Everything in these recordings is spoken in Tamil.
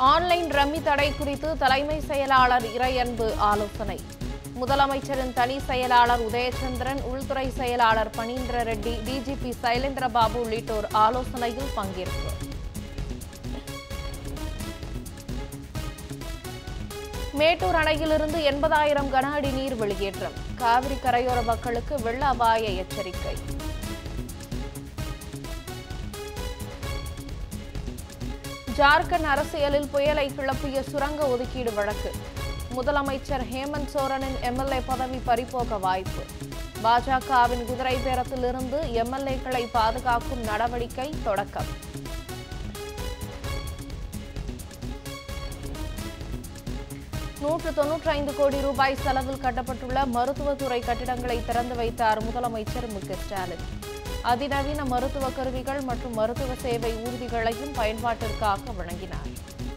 ஆன்லைன் ரம்மி தடை குறித்து தலைமை செயலாளர் இறையன்பு ஆலோசனை முதலமைச்சரின் தனி செயலாளர் உதயச்சந்திரன் உள்துறை செயலாளர் பனீந்திர ரெட்டி டிஜிபி சைலேந்திர பாபு உள்ளிட்டோர் ஆலோசனையில் பங்கேற்பு மேட்டூர் அணையிலிருந்து எண்பதாயிரம் கன அடி நீர் வெளியேற்றம் காவிரி கரையோர மக்களுக்கு வெள்ள அபாய எச்சரிக்கை ஜார்க்கண்ட் அரசியலில் புயலை கிளப்பிய சுரங்க ஒதுக்கீடு வழக்கு முதலமைச்சர் ஹேமந்த் சோரனின் எம்எல்ஏ பதவி பறிபோக வாய்ப்பு பாஜகவின் குதிரை பேரத்திலிருந்து எம்எல்ஏக்களை பாதுகாக்கும் நடவடிக்கை தொடக்கம் நூற்று தொன்னூற்றி ஐந்து கோடி ரூபாய் செலவில் கட்டப்பட்டுள்ள மருத்துவத்துறை கட்டிடங்களை திறந்து வைத்தார் முதலமைச்சர் மு க ஸ்டாலின் அதிநவீன மருத்துவ கருவிகள் மற்றும் மருத்துவ சேவை ஊர்திகளையும் பயன்பாட்டிற்காக வழங்கினார்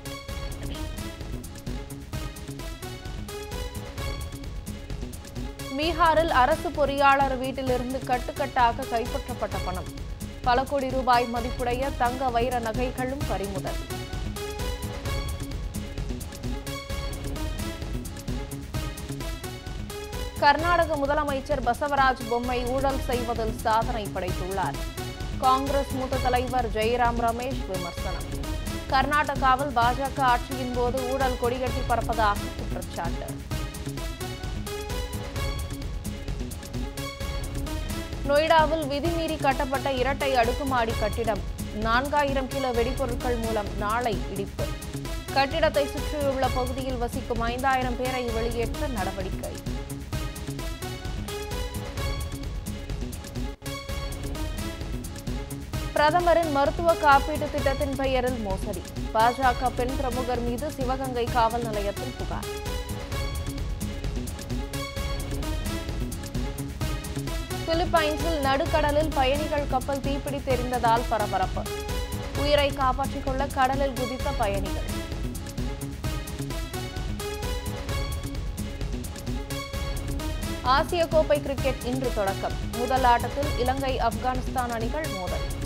பீகாரில் அரசு பொறியாளர் வீட்டிலிருந்து கட்டுக்கட்டாக கைப்பற்றப்பட்ட பணம் பல கோடி ரூபாய் மதிப்புடைய தங்க வைர நகைகளும் பறிமுதல் கர்நாடக முதலமைச்சர் பசவராஜ் பொம்மை ஊழல் செய்வதில் சாதனை படைத்துள்ளார் காங்கிரஸ் மூத்த தலைவர் ஜெயராம் ரமேஷ் விமர்சனம் கர்நாடகாவில் பாஜக ஆட்சியின் போது ஊழல் கொடிகட்டி பறப்பதாக குற்றச்சாட்டு நொய்டாவில் விதிமீறி கட்டப்பட்ட இரட்டை அடுக்குமாடி கட்டிடம் நான்காயிரம் கிலோ வெடிபொருட்கள் மூலம் நாளை இடிப்பு கட்டிடத்தை சுற்றியுள்ள பகுதியில் வசிக்கும் ஐந்தாயிரம் பேரை வெளியேற்ற நடவடிக்கை பிரதமரின் மருத்துவ காப்பீட்டு திட்டத்தின் பெயரில் மோசடி பாஜக பெண் பிரமுகர் மீது சிவகங்கை காவல் நிலையத்தில் புகார் பிலிப்பைன்ஸில் நடுக்கடலில் பயணிகள் கப்பல் தீப்பிடித்து எரிந்ததால் பரபரப்பு உயிரை காப்பாற்றிக் கொள்ள கடலில் குதித்த பயணிகள் ஆசிய கோப்பை கிரிக்கெட் இன்று தொடக்கம் முதல் ஆட்டத்தில் இலங்கை ஆப்கானிஸ்தான் அணிகள் மோதல்